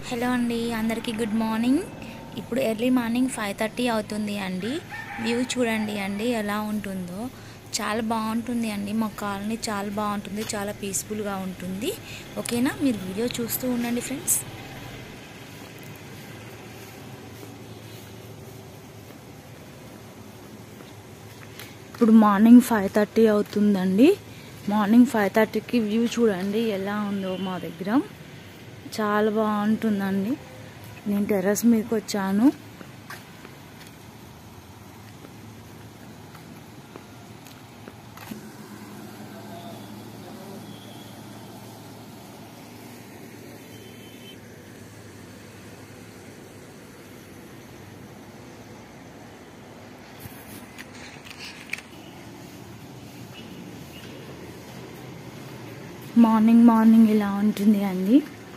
Hello అండి అందరికీ good morning ఇప్పుడు ఎర్లీ మార్నింగ్ ఫైవ్ థర్టీ అవుతుంది అండి వ్యూ చూడండి అండి ఎలా ఉంటుందో చాలా బాగుంటుంది అండి మా కాలనీ చాలా బాగుంటుంది చాలా పీస్ఫుల్గా ఉంటుంది ఓకేనా మీరు వీడియో చూస్తూ ఉండండి ఫ్రెండ్స్ ఇప్పుడు మార్నింగ్ ఫైవ్ థర్టీ అవుతుందండి మార్నింగ్ ఫైవ్ థర్టీకి వ్యూ చూడండి ఎలా ఉందో మా దగ్గర చాలా బాగుంటుందండి నేను టెర్రస్ మీదకి వచ్చాను మార్నింగ్ మార్నింగ్ ఇలా ఉంటుంది అండి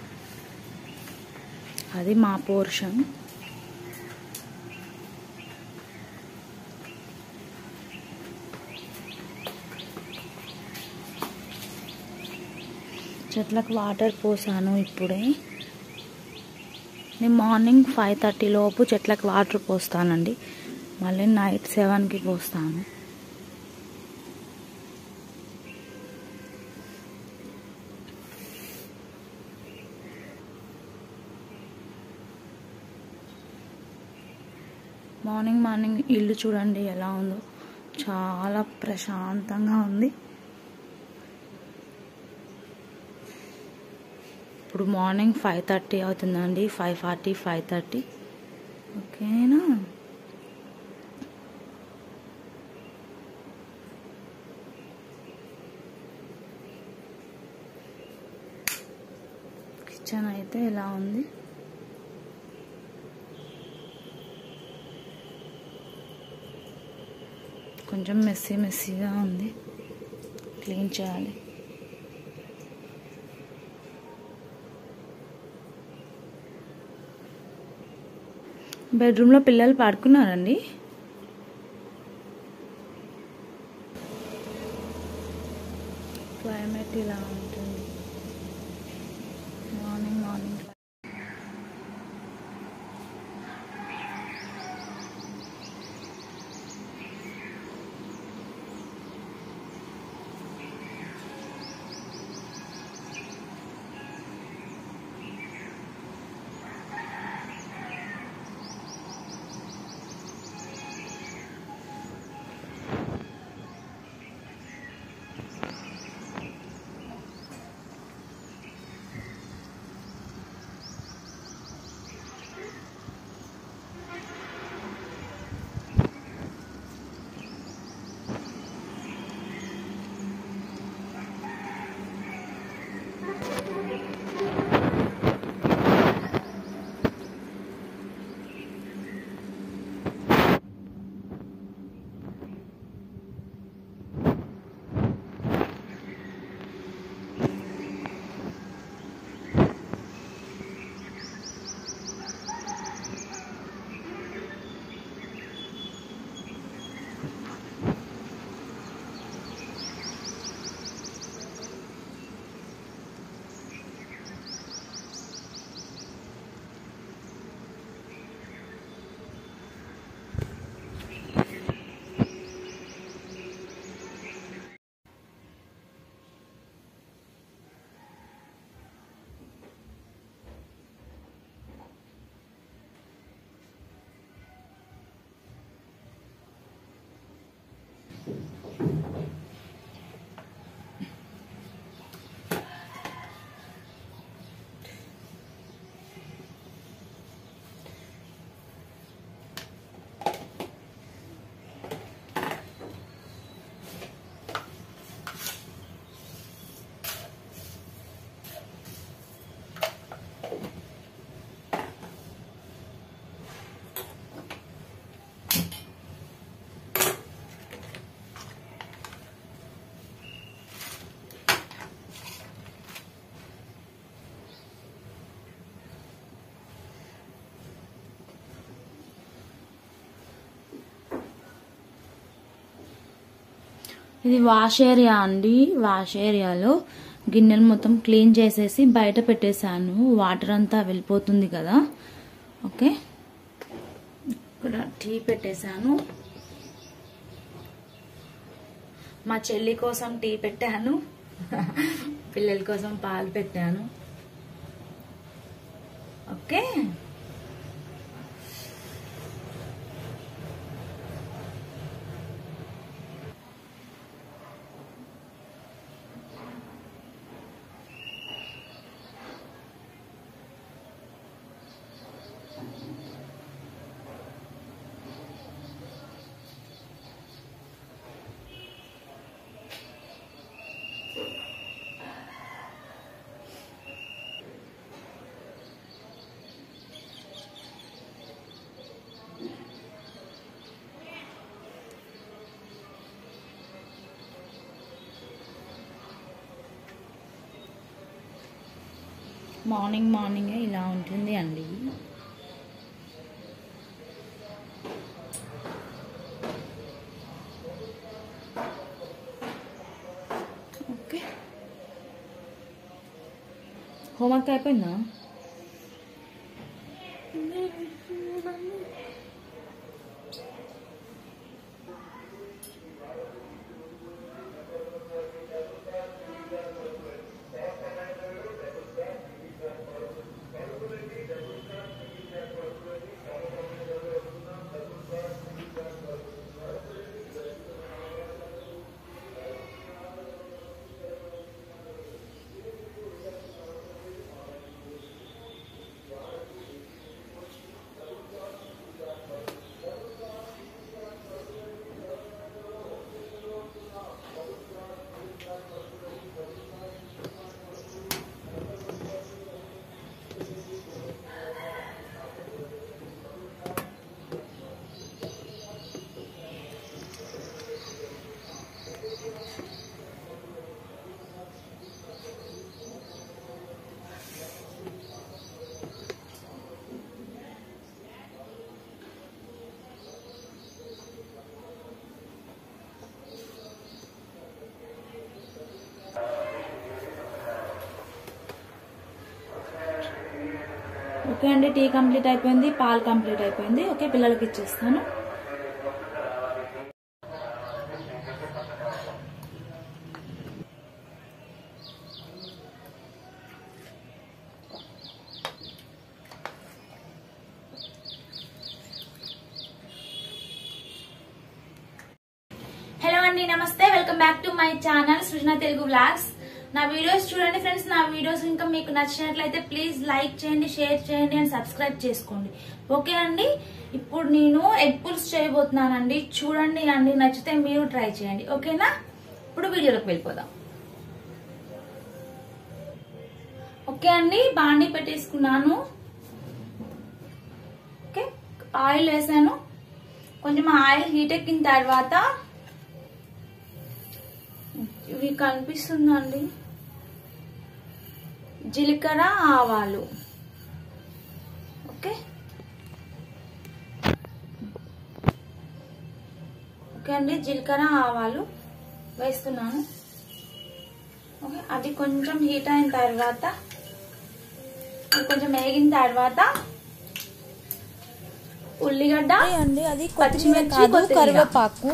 అది మా పోర్షన్ చెట్లకు వాటర్ పోసాను ఇప్పుడే నేను మార్నింగ్ ఫైవ్ థర్టీ లోపు చెట్లకు వాటర్ పోస్తానండి మళ్ళీ నైట్ సెవెన్కి పోస్తాను మార్నింగ్ మార్నింగ్ ఇల్లు చూడండి ఎలా ఉందో చాలా ప్రశాంతంగా ఉంది ఇప్పుడు మార్నింగ్ ఫైవ్ థర్టీ అవుతుందండి ఫైవ్ ఫార్టీ ఫైవ్ థర్టీ ఓకేనా కిచెన్ అయితే ఇలా ఉంది కొంచెం మెస్సీ మెస్సీగా ఉంది క్లీన్ చేయాలి బెడ్రూమ్లో పిల్లలు పడుకున్నారండి క్లైమేట్ ఇలా ఉంటుంది మార్నింగ్ మార్నింగ్ ఇది వాష్ ఏరియా అండి వాష్ ఏరియాలో గిన్నెలు మొత్తం క్లీన్ చేసేసి బయట పెట్టేశాను వాటర్ అంతా వెళ్ళిపోతుంది కదా ఓకే ఇక్కడ టీ పెట్టేశాను మా చెల్లి కోసం టీ పెట్టాను పిల్లల కోసం పాలు పెట్టాను ఓకే మార్నింగ్ మార్నింగే ఇలా ఉంటుంది అండి ఓకే హోంవర్క్ అయిపోయిందా ఓకే అండి టీ కంప్లీట్ అయిపోయింది పాలు కంప్లీట్ అయిపోయింది ఓకే పిల్లలకి ఇచ్చేస్తాను హలో అండి నమస్తే welcome back to my channel Srujana Telugu blogs నా వీడియోస్ చూడండి ఫ్రెండ్స్ నా వీడియోస్ ఇంకా మీకు నచ్చినట్లయితే ప్లీజ్ లైక్ చేయండి షేర్ చేయండి అండ్ సబ్స్క్రైబ్ చేసుకోండి ఓకే అండి ఇప్పుడు నేను ఎగ్ పుల్స్ చేయబోతున్నానండి చూడండి అండి నచ్చితే మీరు ట్రై చేయండి ఓకేనా ఇప్పుడు వీడియోలోకి వెళ్ళిపోదాం ఓకే అండి బాండి పెట్టేసుకున్నాను ఓకే ఆయిల్ వేసాను కొంచెం ఆయిల్ హీట్ ఎక్కిన తర్వాత ఇవి కనిపిస్తుందండి జీలకర్ర ఆవాలు ఓకే ఓకే అండి జీలకర్ర ఆవాలు వేస్తున్నాను ఓకే అది కొంచెం హీట్ అయిన తర్వాత అది కొంచెం వేగిన తర్వాత ఉల్లిగడ్డ అండి అది పచ్చిమిర్చి, కొత్తిమీర కాదు కొత్తిమీర. కరివేపాకు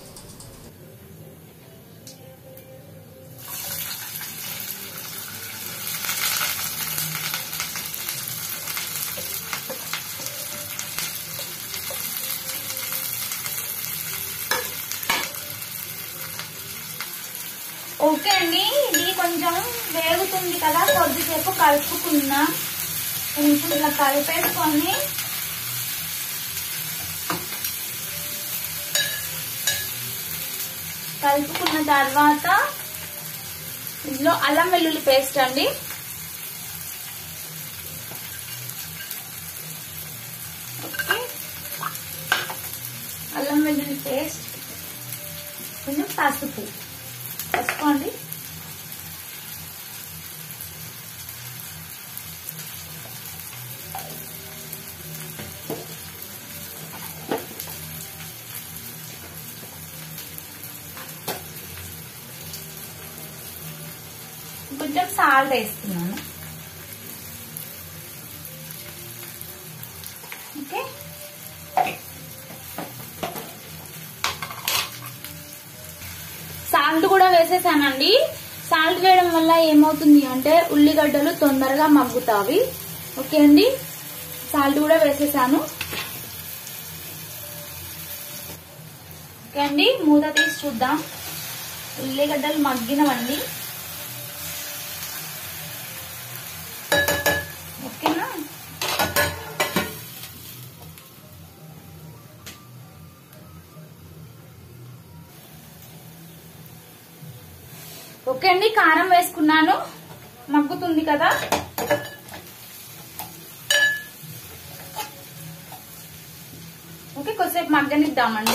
ఓకే అండి ఇది కొంచెం వేగుతుంది కదా కొద్దిసేపు కలుపుకుందాం ఇప్పుడు ఇలా కలిపేసుకొని కలుపుకున్న తర్వాత ఇందులో అల్లం వెల్లుల్లి పేస్ట్ అండి ఓకే అల్లం వెల్లుల్లి పేస్ట్ కొంచెం పసుపు పసుకోండి కొంచెం సాల్ట్ వేస్తున్నాను ఓకే సాల్ట్ కూడా వేసేసానండి సాల్ట్ వేయడం వల్ల ఏమవుతుంది అంటే ఉల్లిగడ్డలు తొందరగా మగ్గుతావి ఓకే అండి సాల్ట్ కూడా వేసేసాను ఓకే అండి మూత తీసి చూద్దాం ఉల్లిగడ్డలు మగ్గినవండి ఓకేనా ఓకే అండి కారం వేసుకున్నాను మగ్గుతుంది కదా ఓకే కొద్దిసేపు మగ్గనిద్దామండి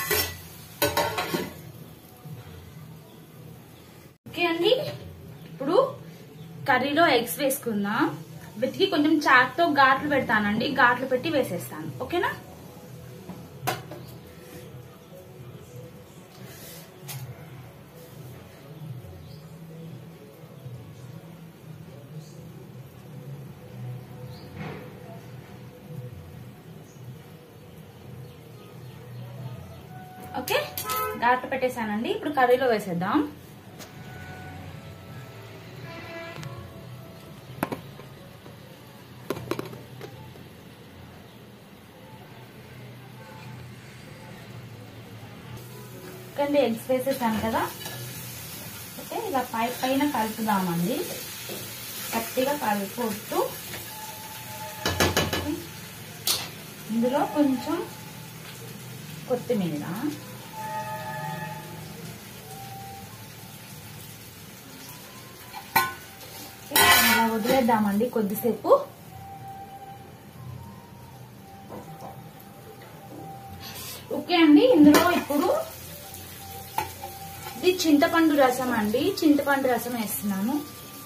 ఓకే అండి ఇప్పుడు కర్రీలో ఎగ్స్ వేసుకుందాం వెతికి కొంచెం చాక్తో ఘాట్లు పెడతానండి ఘాట్లు పెట్టి వేసేస్తాను ఓకేనా ఓకే ఘాట్లు పెట్టేశానండి ఇప్పుడు కర్రీలో వేసేద్దాం కండి ఎగ్స్ వేసేసాను కదా ఓకే ఇలా పై పైన కలుపుదామండి గట్టిగా కలుపుతూ ఇందులో కొంచెం కొత్తిమీర అలా వదిలేద్దామండి కొద్దిసేపు ఓకే అండి ఇందులో ఇప్పుడు ఇది చింతపండు రసం అండి చింతపండు రసం వేస్తున్నాను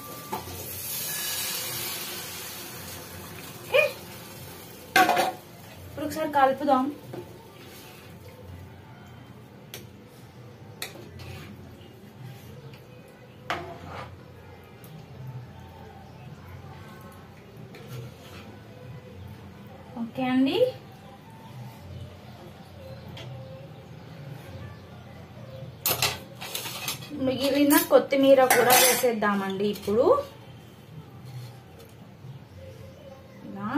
ఓకే ఇప్పుడు ఒకసారి కలుపుదాం ఓకే అండి మిగిలిన కొత్తిమీర కూడా వేసేద్దామండి ఇప్పుడు ఇలా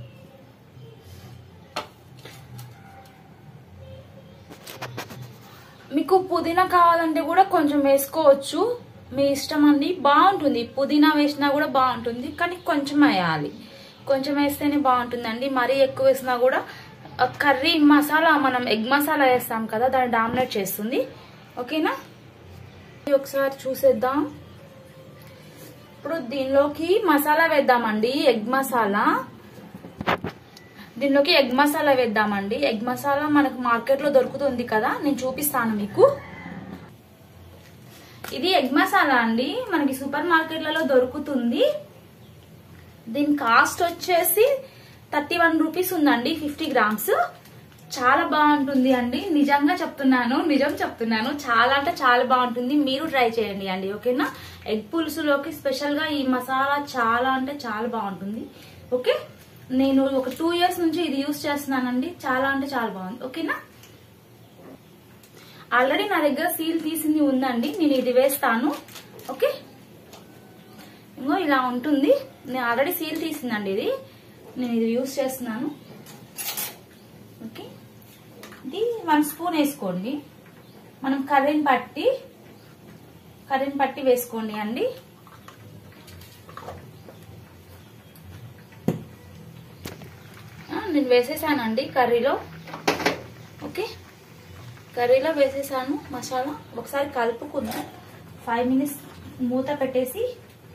మీకు పుదీనా కావాలంటే కూడా కొంచెం వేసుకోవచ్చు మీ ఇష్టం అండి బాగుంటుంది పుదీనా వేసినా కూడా బాగుంటుంది కానీ కొంచెం వేయాలి కొంచెం వేస్తేనే బాగుంటుందండి మరీ ఎక్కువ వేసినా కూడా ఆ కర్రీ మసాలా మనం ఎగ్ మసాలా వేస్తాం కదా దాన్ని డామినేట్ చేస్తుంది ఓకేనా ఇది ఒకసారి చూసేద్దాం ఇప్పుడు దీనిలోకి మసాలా వేద్దామండి ఎగ్ మసాలా దీనిలోకి ఎగ్ మసాలా వేద్దామండి ఎగ్ మసాలా మనకు మార్కెట్ లో దొరుకుతుంది కదా నేను చూపిస్తాను మీకు ఇది ఎగ్ మసాలా అండి మనకి సూపర్ మార్కెట్లలో దొరుకుతుంది దీని కాస్ట్ వచ్చేసి థర్టీ వన్ రూపీస్ ఉందండి ఫిఫ్టీ గ్రామ్స్ చాలా బాగుంటుంది అండి నిజంగా చెప్తున్నాను నిజం చెప్తున్నాను చాలా అంటే చాలా బాగుంటుంది మీరు ట్రై చేయండి అండి ఓకేనా ఎగ్ పులుసులోకి స్పెషల్ గా ఈ మసాలా చాలా అంటే చాలా బాగుంటుంది ఓకే నేను ఒక టూ ఇయర్స్ నుంచి ఇది యూస్ చేస్తున్నానండి చాలా అంటే చాలా బాగుంది ఓకేనా ఆల్రెడీ నా దగ్గర సీల్ తీసింది ఉందండి నేను ఇది వేస్తాను ఓకే ఇంకో ఇలా ఉంటుంది నేను ఆల్రెడీ సీల్ తీసిందండి ఇది నేను ఇది యూస్ చేస్తున్నాను ఓకే ఇది వన్ స్పూన్ వేసుకోండి మనం కర్రీని పట్టి కర్రీని పట్టి వేసుకోండి అండి ఆ, నేను వేసేసానండి కర్రీలో ఓకే కర్రీలో వేసేసాను మసాలా ఒకసారి కలుపుకుందాం ఫైవ్ మినిట్స్ మూత పెట్టేసి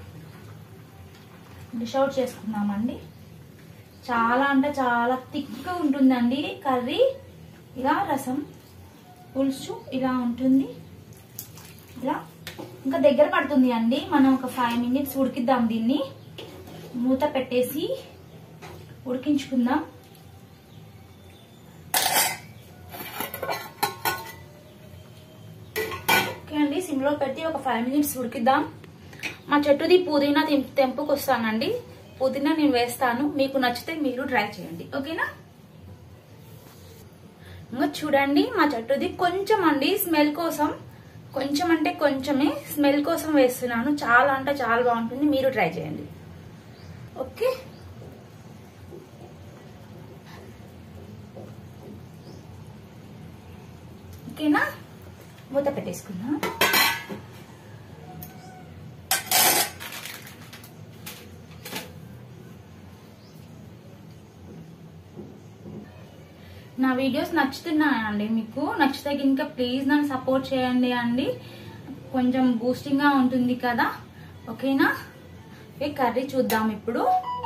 డిష్ అవుట్ చేసుకుందామండి చాలా అంటే చాలా థిక్గా ఉంటుందండి కర్రీ ఇలా రసం పులుసు ఇలా ఉంటుంది ఇలా ఇంకా దగ్గర పడుతుంది అండి మనం ఒక ఫైవ్ మినిట్స్ ఉడికిద్దాం దీన్ని మూత పెట్టేసి ఉడికించుకుందాం ఓకే అండి సిమ్లో పెట్టి ఒక ఫైవ్ మినిట్స్ ఉడికిద్దాం మా చెట్టుది పుదీనా తెం- తెంపుకొస్తానండి పుదీనా నేను వేస్తాను మీకు నచ్చితే మీరు ట్రై చేయండి ఓకేనా ఇంకా చూడండి మా చెట్టుది కొంచెం అండి స్మెల్ కోసం కొంచెం అంటే కొంచెమే స్మెల్ కోసం వేస్తున్నాను చాలా అంటే చాలా బాగుంటుంది మీరు ట్రై చేయండి ఓకే ఓకేనా మూత పెట్టేసుకుందాం నా వీడియోస్ నచ్చుతున్నాయండి మీకు నచ్చితే ఇంకా ప్లీజ్ నన్ను సపోర్ట్ చేయండి అండి కొంచెం బూస్టింగ్ గా ఉంటుంది కదా ఓకేనా ఓకే కర్రీ చూద్దాం ఇప్పుడు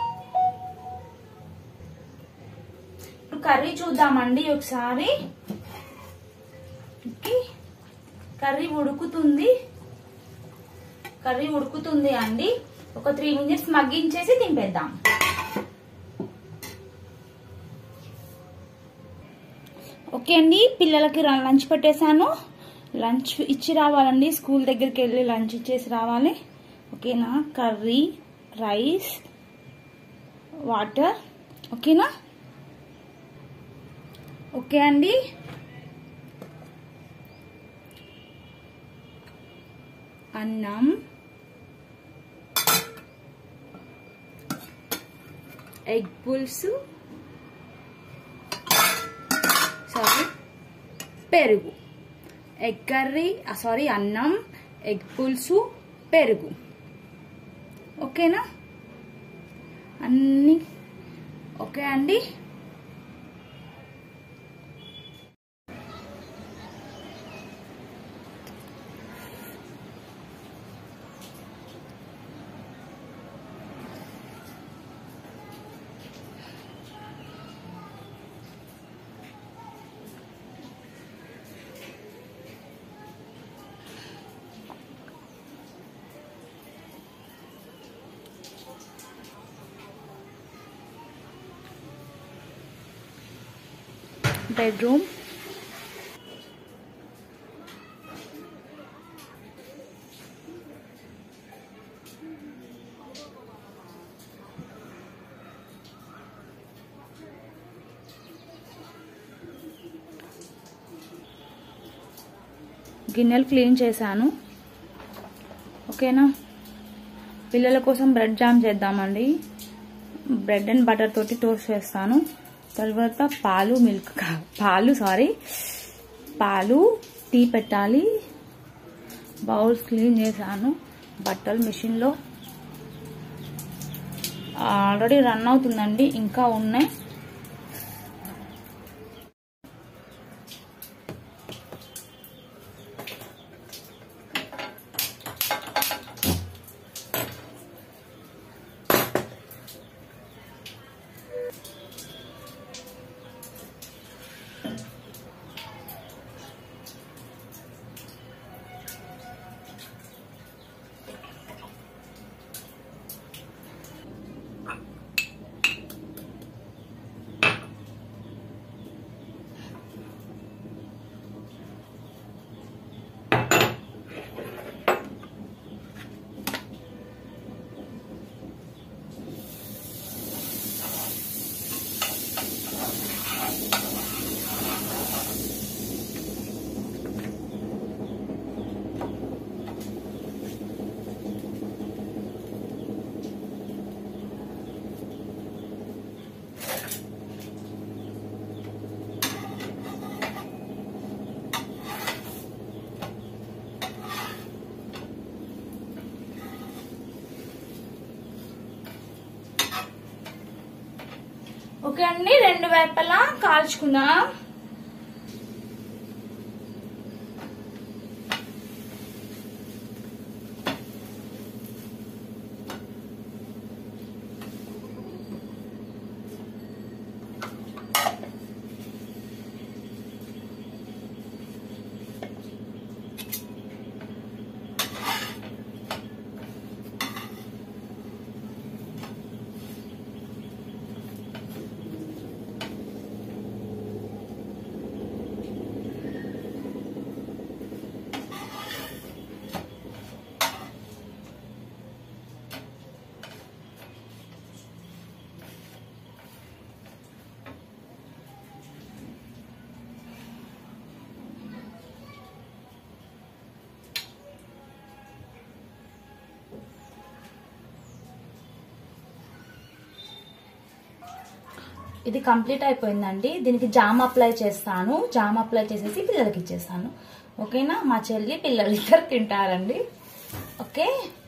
ఇప్పుడు కర్రీ చూద్దామండి ఒకసారి ఓకే కర్రీ ఉడుకుతుంది కర్రీ ఉడుకుతుంది అండి ఒక త్రీ మినిట్స్ మగ్గించేసి దింపేద్దాం ఓకే అండి పిల్లలకి ర- లంచ్ పెట్టేశాను లంచ్ ఇచ్చి రావాలండి స్కూల్ దగ్గరికి వెళ్ళి లంచ్ ఇచ్చేసి రావాలి ఓకేనా కర్రీ రైస్ వాటర్ ఓకేనా ఓకే అండి అన్నం ఎగ్ పులుసు సారీ పెరుగు ఎగ్ కర్రీ సారీ అన్నం ఎగ్ పులుసు పెరుగు ఓకేనా అన్నీ ఓకే అండి బెడ్రూమ్ గిన్నెలు క్లీన్ చేశాను ఓకేనా పిల్లల కోసం బ్రెడ్ జామ్ చేద్దామండి బ్రెడ్ అండ్ బటర్ తోటి టోస్ట్ చేస్తాను తర్వాత పాలు మిల్క్ కా- పాలు సారీ పాలు టీ పెట్టాలి బౌల్స్ క్లీన్ చేశాను బట్టలు మిషన్లో ఆల్రెడీ రన్ అవుతుందండి ఇంకా ఉన్నాయి ఓకే అండి రెండు వైపులా కాల్చుకుందాం ఇది కంప్లీట్ అయిపోయిందండి దీనికి జామ్ అప్లై చేస్తాను జామ్ అప్లై చేసేసి పిల్లలకి ఇచ్చేస్తాను ఓకేనా మా చెల్లి పిల్లలు ఇద్దరు తింటారండి ఓకే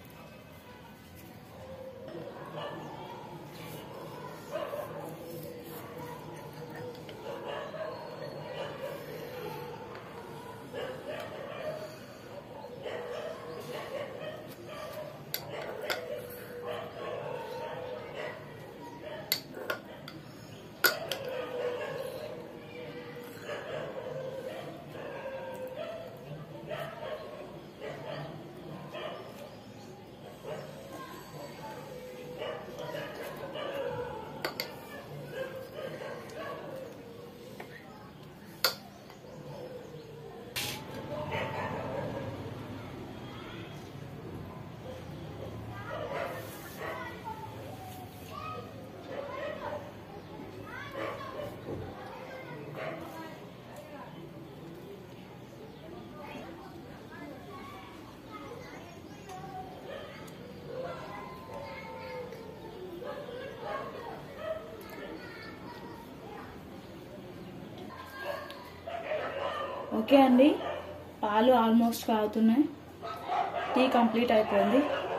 ఓకే అండి పాలు ఆల్మోస్ట్ కాగుతున్నాయి టీ కంప్లీట్ అయిపోయింది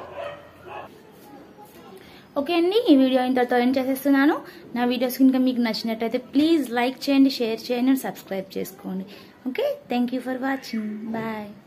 ఓకే అండి ఈ వీడియో ఇంతతో ఎండ్ చేసేస్తున్నాను నా వీడియోస్ కనుక మీకు నచ్చినట్టయితే ప్లీజ్ లైక్ చేయండి షేర్ చేయండి అండ్ సబ్స్క్రైబ్ చేసుకోండి okay thank you for watching bye